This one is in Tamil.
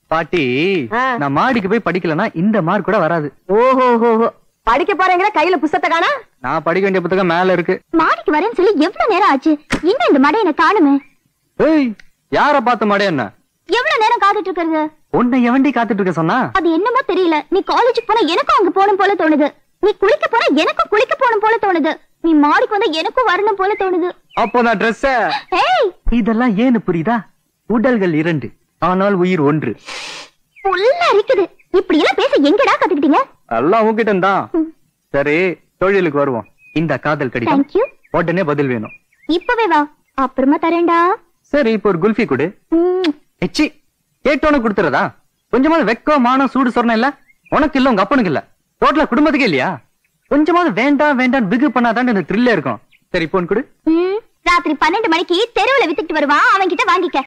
பாட்டி ஆ. நான் மாடிக்கு போய் படிக்கலனா இந்த மார்க் கூட வராது ஓஹோ ஓஹோ படிக்க போறீங்களா கையில புஸ்தத்தை காணா நான் படிக்க வேண்டிய புத்தகம் மேல இருக்கு மாடிக்கு வரேன்னு சொல்லி எவ்வளவு நேரம் ஆச்சு இன்னும் இந்த மடை எனக்கு காணுமே ஏய் யார பார்த்த மாடே என்ன எவ்வளவு நேரம் காத்துட்டு இருக்கிறது உன்னை எவண்டி காத்துட்டு இருக்க சொன்னா அது என்னமோ தெரியல நீ காலேஜுக்கு போனா எனக்கும் அங்க போகணும் போல தோணுது நீ குளிக்க போனா எனக்கும் குளிக்க போகணும் போல தோணுது நீ மாடிக்கு வந்தா எனக்கும் வரணும் போல தோணுது அப்போ நான் ட்ரெஸ் ஏய் இதெல்லாம் ஏன்னு புரியுதா உடல்கள் இரண்டு ஆனால் உயிர் ஒன்று புல்லா இருக்குது இப்படி எல்லாம் பேச எங்கடா கத்துக்கிட்டீங்க எல்லாம் உன்கிட்ட தான் சரி தொழிலுக்கு வருவோம் இந்த காதல் கடிதம் தேங்க்யூ உடனே பதில் வேணும் இப்பவே வா அப்புறமா தரேன்டா சரி இப்போ ஒரு குல்ஃபி கொடு ம், எச்சி கேட்டோன்னு கொடுத்துறதா கொஞ்சமாவது வெக்கம் மானம் சூடு சொன்ன இல்ல உனக்கு இல்ல உங்க அப்பனுக்கு இல்ல டோட்டலா குடும்பத்துக்கே இல்லையா கொஞ்சமாவது வேண்டாம் வேண்டாம் பிகு பண்ணாதான் இந்த த்ரில்ல இருக்கும் சரி போன் கொடு ம், ராத்திரி பன்னெண்டு மணிக்கு தெருவுல வித்துட்டு வருவான் அவன் கிட்ட வாங்கிக்க